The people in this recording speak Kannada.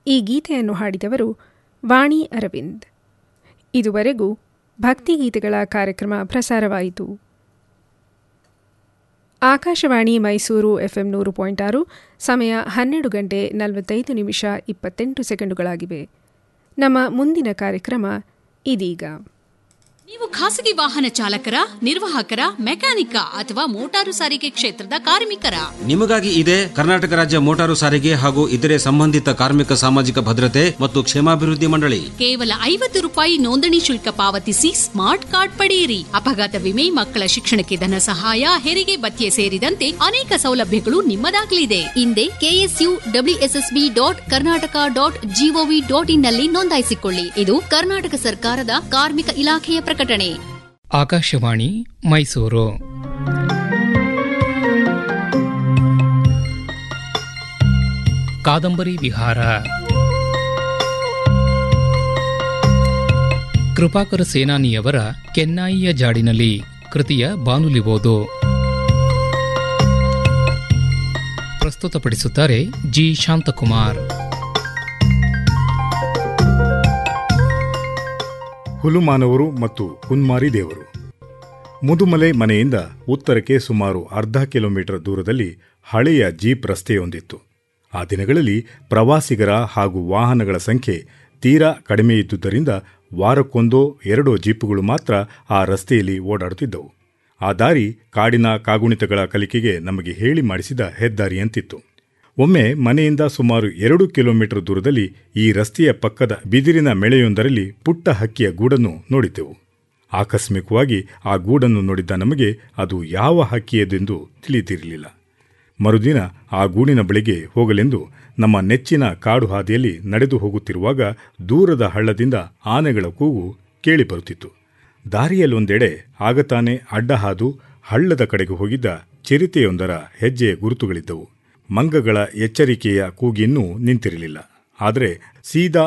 ಈ ಗೀತೆಯನ್ನು ಹಾಡಿದವರು ವಾಣಿ ಅರವಿಂದ್ ಇದುವರೆಗೂ ಭಕ್ತಿಗೀತೆಗಳ ಕಾರ್ಯಕ್ರಮ ಪ್ರಸಾರವಾಯಿತು ಆಕಾಶವಾಣಿ ಮೈಸೂರು ಎಫ್ಎಂ ನೂರು ಪಾಯಿಂಟ್ ಆರು ಸಮಯ ಹನ್ನೆರಡು ಗಂಟೆ ನಲವತ್ತೈದು ನಿಮಿಷ ಇಪ್ಪತ್ತೆಂಟು ಸೆಕೆಂಡುಗಳಾಗಿವೆ ನಮ್ಮ ಮುಂದಿನ ಕಾರ್ಯಕ್ರಮ ಇದೀಗ ನೀವು ಖಾಸಗಿ ವಾಹನ ಚಾಲಕರ ನಿರ್ವಾಹಕರ ಮೆಕ್ಯಾನಿಕ ಅಥವಾ ಮೋಟಾರು ಸಾರಿಗೆ ಕ್ಷೇತ್ರದ ಕಾರ್ಮಿಕರ ನಿಮಗಾಗಿ ಇದೆ ಕರ್ನಾಟಕ ರಾಜ್ಯ ಮೋಟಾರು ಸಾರಿಗೆ ಹಾಗೂ ಇತರೆ ಸಂಬಂಧಿತ ಕಾರ್ಮಿಕ ಸಾಮಾಜಿಕ ಭದ್ರತೆ ಮತ್ತು ಕ್ಷೇಮಾಭಿವೃದ್ಧಿ ಮಂಡಳಿ ಕೇವಲ ಐವತ್ತು ರೂಪಾಯಿ ನೋಂದಣಿ ಶುಲ್ಕ ಪಾವತಿಸಿ ಸ್ಮಾರ್ಟ್ ಕಾರ್ಡ್ ಪಡೆಯಿರಿ ಅಪಘಾತ ವಿಮೆ ಮಕ್ಕಳ ಶಿಕ್ಷಣಕ್ಕೆ ಧನ ಸಹಾಯ ಹೆರಿಗೆ ಭತ್ಯೆ ಸೇರಿದಂತೆ ಅನೇಕ ಸೌಲಭ್ಯಗಳು ನಿಮ್ಮದಾಗಲಿದೆ ಹಿಂದೆ KSU WSSB dot Karnataka dot GOV dot in ನಲ್ಲಿ ನೋಂದಾಯಿಸಿಕೊಳ್ಳಿ ಇದು ಕರ್ನಾಟಕ ಸರ್ಕಾರದ ಕಾರ್ಮಿಕ ಇಲಾಖೆಯ ಪ್ರಕಟಣೆ ಆಕಾಶವಾಣಿ ಮೈಸೂರು ಕಾದಂಬರಿ ವಿಹಾರ ಕೃಪಾಕರ ಸೇನಾನಿಯವರ ಕೆನ್ನಾಯಿಯ ಜಾಡಿನಲ್ಲಿ ಕೃತಿಯ ಬಾನುಲಿ ಓದು ಪ್ರಸ್ತುತಪಡಿಸುತ್ತಾರೆ ಜಿ ಶಾಂತಕುಮಾರ್ ಹುಲುಮಾನವರು ಮತ್ತು ಹುನ್ಮಾರಿ ದೇವರು ಮುದುಮಲೆ ಮನೆಯಿಂದ ಉತ್ತರಕ್ಕೆ ಸುಮಾರು ಅರ್ಧ ಕಿಲೋಮೀಟರ್ ದೂರದಲ್ಲಿ ಹಳೆಯ ಜೀಪ್ ರಸ್ತೆಯೊಂದಿತ್ತು ಆ ದಿನಗಳಲ್ಲಿ ಪ್ರವಾಸಿಗರ ಹಾಗೂ ವಾಹನಗಳ ಸಂಖ್ಯೆ ತೀರಾ ಕಡಿಮೆ ಇದ್ದುದರಿಂದ ವಾರಕ್ಕೊಂದೋ ಎರಡೋ ಜೀಪುಗಳು ಮಾತ್ರ ಆ ರಸ್ತೆಯಲ್ಲಿ ಓಡಾಡುತ್ತಿದ್ದವು ಆ ದಾರಿ ಕಾಡಿನ ಕಾಗುಣಿತಗಳ ಕಲಿಕೆಗೆ ನಮಗೆ ಹೇಳಿ ಮಾಡಿಸಿದ ಹೆದ್ದಾರಿಯಂತಿತ್ತು ಒಮ್ಮೆ ಮನೆಯಿಂದ ಸುಮಾರು ಎರಡು ಕಿಲೋಮೀಟರ್ ದೂರದಲ್ಲಿ ಈ ರಸ್ತೆಯ ಪಕ್ಕದ ಬಿದಿರಿನ ಮೆಳೆಯೊಂದರಲ್ಲಿ ಪುಟ್ಟ ಹಕ್ಕಿಯ ಗೂಡನ್ನು ನೋಡಿದ್ದೆವು ಆಕಸ್ಮಿಕವಾಗಿ ಆ ಗೂಡನ್ನು ನೋಡಿದ್ದ ನಮಗೆ ಅದು ಯಾವ ಹಕ್ಕಿಯದೆಂದು ತಿಳಿದಿರಲಿಲ್ಲ ಮರುದಿನ ಆ ಗೂಡಿನ ಬಳಿಗೆ ಹೋಗಲೆಂದು ನಮ್ಮ ನೆಚ್ಚಿನ ಕಾಡು ಹಾದಿಯಲ್ಲಿ ನಡೆದು ಹೋಗುತ್ತಿರುವಾಗ ದೂರದ ಹಳ್ಳದಿಂದ ಆನೆಗಳ ಕೂಗು ಕೇಳಿಬರುತ್ತಿತ್ತು ದಾರಿಯಲ್ಲೊಂದೆಡೆ ಆಗತಾನೆ ಅಡ್ಡ ಹಾದು ಹಳ್ಳದ ಕಡೆಗೆ ಹೋಗಿದ್ದ ಚಿರತೆಯೊಂದರ ಹೆಜ್ಜೆಯ ಗುರುತುಗಳಿದ್ದವು ಮಂಗಗಳ ಎಚ್ಚರಿಕೆಯ ಕೂಗಿನ್ನೂ ನಿಂತಿರಲಿಲ್ಲ ಆದರೆ ಸೀದಾ